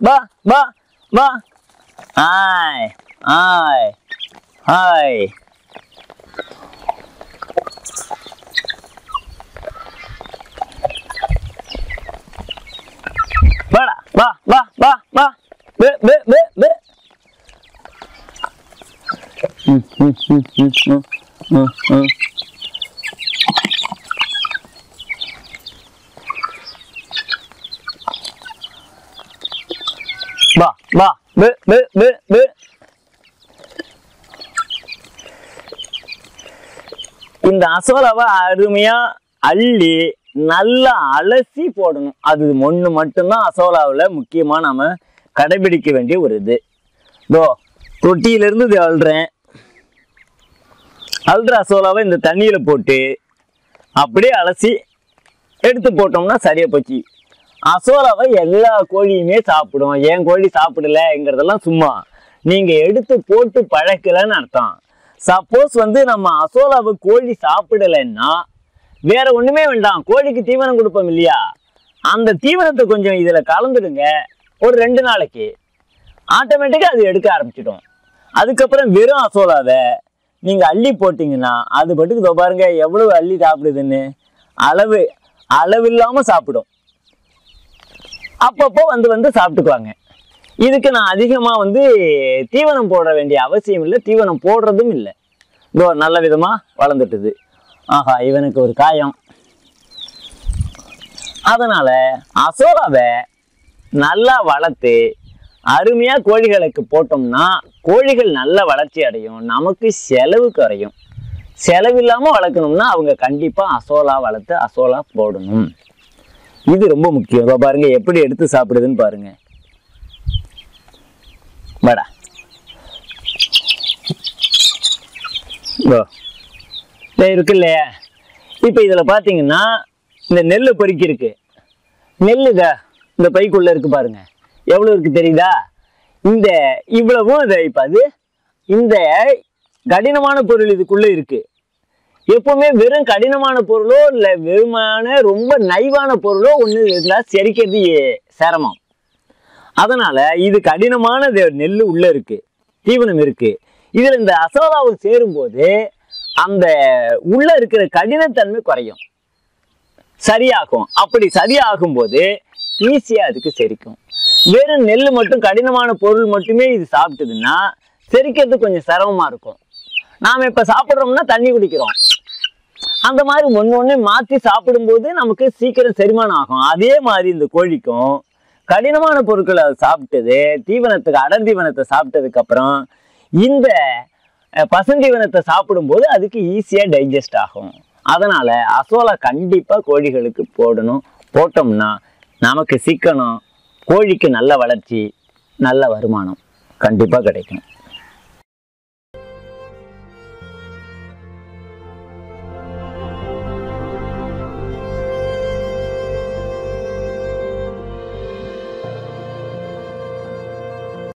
வா வா வா ஆய் ஆய் ஹாய் வாடா வா வா வா வா பே பே பே பே ம் ம் ம் ம் ம் ம் ம் வா வா பே பே பே பே இந்த அசோலாவை அருமையா அள்ளி நல்லா அலசி போடணும் அது ஒன்று மட்டும்தான் அசோலாவில் முக்கியமாக நாம கடைபிடிக்க வேண்டிய ஒரு இது இதோ தொட்டியிலிருந்து இது அழுறேன் அழுற அசோலாவை இந்த தண்ணியில் போட்டு அப்படியே அலசி எடுத்து போட்டோம்னா சரியா போச்சு அசோலாவை எல்லா கோழியுமே சாப்பிடும் என் கோழி சாப்பிடலங்கிறதெல்லாம் சும்மா நீங்க எடுத்து போட்டு பழக்கலன்னு அர்த்தம் சப்போஸ் வந்து நம்ம அசோலாவை கோழி சாப்பிடலைன்னா வேற ஒண்ணுமே வேண்டாம் கோழிக்கு தீவனம் கொடுப்போம் இல்லையா அந்த தீவனத்தை கொஞ்சம் இதுல கலந்துடுங்க ஒரு ரெண்டு நாளைக்கு ஆட்டோமேட்டிக்காக அது எடுக்க ஆரம்பிச்சிடும் அதுக்கப்புறம் வெறும் அசோலாவை நீங்க அள்ளி போட்டீங்கன்னா அது பாட்டுக்கு இதோ பாருங்க எவ்வளவு அள்ளி சாப்பிடுதுன்னு அளவு அளவு இல்லாம சாப்பிடும் அப்பப்போ வந்து வந்து சாப்பிட்டுக்குவாங்க இதுக்கு நான் அதிகமா வந்து தீவனம் போட வேண்டிய அவசியம் இல்லை தீவனம் போடுறதும் இல்லை இதோ நல்ல விதமா வளர்ந்துட்டுது ஆஹா இவனுக்கு ஒரு காயம் அதனால அசோலாவை நல்லா வளர்த்து அருமையா கோழிகளுக்கு போட்டோம்னா கோழிகள் நல்ல வளர்ச்சி அடையும் நமக்கு செலவு குறையும் செலவு இல்லாம வளர்க்கணும்னா அவங்க கண்டிப்பா அசோலா வளர்த்து அசோலா போடணும் இது ரொம்ப முக்கியம் இதோ பாருங்க எப்படி எடுத்து சாப்பிடுதுன்னு பாருங்க வாடா இதோ இதோ இருக்கு இல்லையா இப்போ இதில் பார்த்தீங்கன்னா இந்த நெல் பொறுக்கி இருக்கு நெல் இதா இந்த பைக்குள்ள இருக்கு பாருங்க எவ்வளோ இருக்கு தெரியுதா இந்த இவ்வளவும் இதை இப்போ அது இந்த கடினமான பொருள் இதுக்குள்ள இருக்கு எப்பவுமே வெறும் கடினமான பொருளோ இல்லை வெறுமான ரொம்ப நைவான பொருளோ ஒன்று இருந்தால் செரிக்கிறது ஏ- சிரமம் அதனால இது கடினமான இது நெல் உள்ள இருக்கு தீவனம் இருக்கு இதுல இந்த அசோலாவை சேரும்போது அந்த உள்ள இருக்கிற கடினத்தன்மை குறையும் சரியாகும் அப்படி சரியாகும் போது ஈஸியா அதுக்கு செரிக்கும் வெறும் நெல் மட்டும் கடினமான பொருள் மட்டுமே இது சாப்பிட்டதுன்னா செரிக்கிறது கொஞ்சம் சிரமமா இருக்கும் நாம இப்ப சாப்பிட்றோம்னா தண்ணி குடிக்கிறோம் அந்த மாதிரி ஒன்று ஒன்று மாற்றி சாப்பிடும்போது நமக்கு சீக்கிரம் செரிமானம் ஆகும் அதே மாதிரி இந்த கோழிக்கும் கடினமான பொருட்களை அது சாப்பிட்டது தீவனத்துக்கு அடர் தீவனத்தை சாப்பிட்டதுக்கு அப்புறம் இந்த அஹ், பசுந்தீவனத்தை சாப்பிடும்போது அதுக்கு ஈஸியாக டைஜஸ்ட் ஆகும் அதனால அசோலா கண்டிப்பாக கோழிகளுக்கு போடணும் போட்டோம்னா நமக்கு சிக்கனம் கோழிக்கு நல்ல வளர்ச்சி நல்ல வருமானம் கண்டிப்பாக கிடைக்கும்